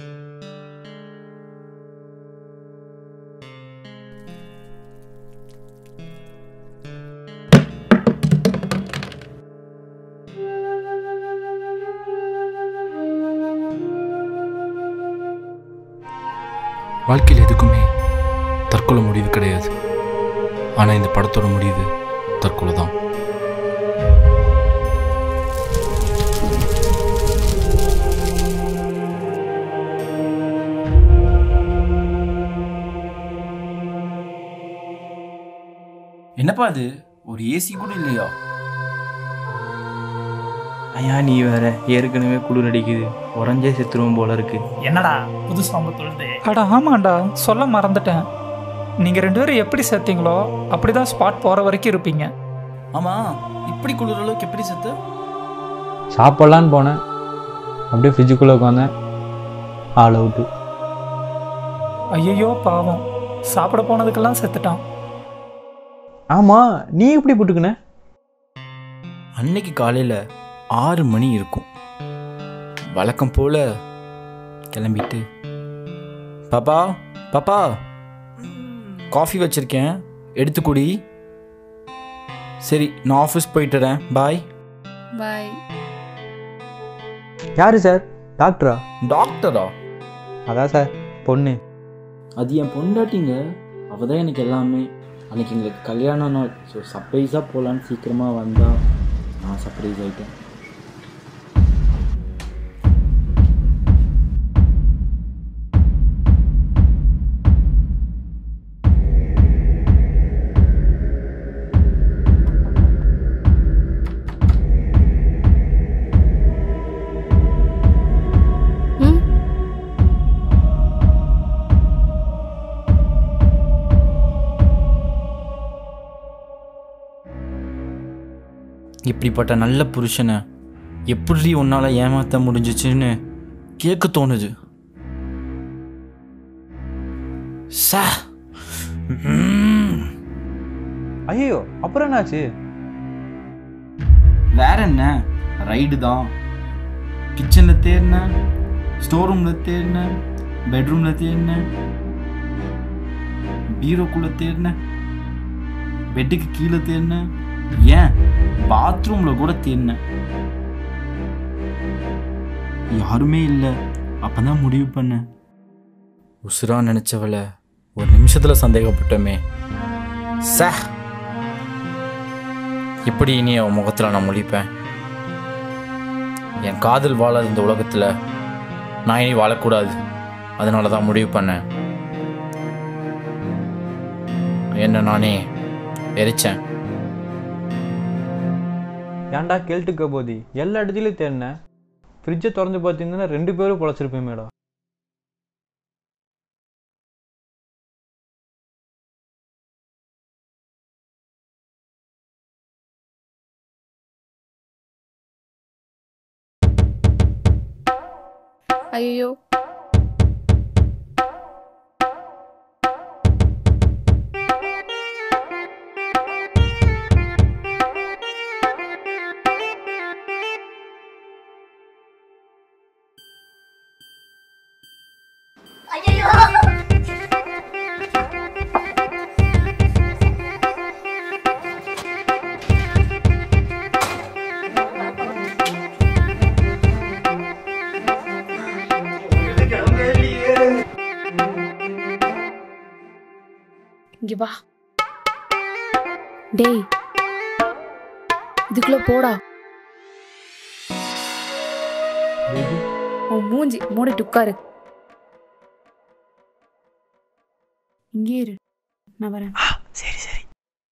வாழ்க்கையில் எதுக்குமே தற்கொலை முடிவு கிடையாது ஆனால் இந்த படத்தோட முடிவு தற்கொலை தான் என்னப்பா அது ஒரு ஏசி கூட இல்லையா ஐயா நீ வேற ஏற்கனவே குளிர் அடிக்குது உறைஞ்சே செத்துருவோம் போல இருக்கு என்னடா புது சாம்பு தொழுது அட ஆமாண்டா சொல்ல மறந்துட்டேன் நீங்கள் ரெண்டு பேரும் எப்படி சேர்த்தீங்களோ அப்படி தான் ஸ்பாட் போகிற வரைக்கும் இருப்பீங்க ஆமா இப்படி குளிர் அளவுக்கு எப்படி செத்து சாப்பிட்லான்னு போனேன் அப்படியே ஃப்ரிட்ஜுக்குள்ளே உட்காந்தேன் ஆள் அவுட்டு ஐயையோ பாவம் சாப்பிட போனதுக்கெல்லாம் செத்துட்டான் ஆமாம் நீ எப்படி போட்டுக்கின அன்னைக்கு காலையில் ஆறு மணி இருக்கும் வழக்கம் போல கிளம்பிட்டு பாப்பா பாப்பா காஃபி வச்சிருக்கேன் எடுத்து குடி சரி நான் ஆஃபீஸ் போயிட்டுறேன் பாய் பாய் யார் சார் டாக்டரா டாக்டரா அதான் சார் பொண்ணு அது என் பொண்டாட்டிங்க அவள் தான் எனக்கு எல்லாமே அன்னைக்கு எங்களுக்கு கல்யாண நாள் ஸோ சர்ப்ரைஸாக போகலான்னு சீக்கிரமாக வந்தா நான் சர்ப்ரைஸ் ஆகிட்டேன் ம் இப்படிப்பட்ட நல்ல புருஷனை எப்படி உன்னால் ஏமாற்ற முடிஞ்சிச்சுன்னு கேட்க தோணுது சா ம். ஐயோ அப்புறம் என்னாச்சு வேற என்ன ரைடு தான் கிச்சனில் தேடினேன் ஸ்டோர் ரூமில் தேடினேன் பெட்ரூமில் தேடினேன் பீரோக்குள்ளே தேடினேன் பெட்டுக்கு கீழே தேடினேன் ஏன் பாத்ரூமில் கூட தேடினேன் யாருமே இல்லை அப்போ தான் முடிவு பண்ணேன் உசுரா நினச்சவளை ஒரு நிமிஷத்தில் சந்தேகப்பட்டோமே சே எப்படி இனி அவன் முகத்தில் நான் முழிப்பேன் என் காதல் வாழாத இந்த உலகத்தில் நான் இனி வாழக்கூடாது அதனால தான் முடிவு பண்ணேன் என்ன நானே எரிச்சேன் ஏன்டா கேள்ட்டுக்க போதி எல்லா இடத்துலையும் தேடினேன் ஃப்ரிட்ஜை திறந்து பார்த்தீங்கன்னா ரெண்டு பேரும் பொழைச்சிருப்பேன் மேடம் ஐயோ இங்க வா டேய் இதுக்குள்ள போடா உன் மூஞ்சி மூடிட்டு உட்காரு இங்கே இரு நான் வரேன் சரி சரி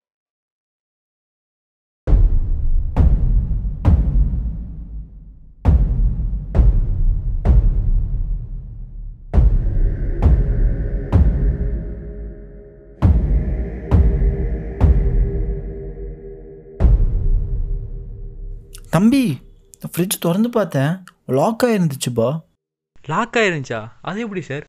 தம்பி ஃப்ரிட்ஜ் திறந்து பார்த்தேன் லாக் ஆயிருந்துச்சுப்பா லாக் ஆயிருந்துச்சா அது எப்படி சார்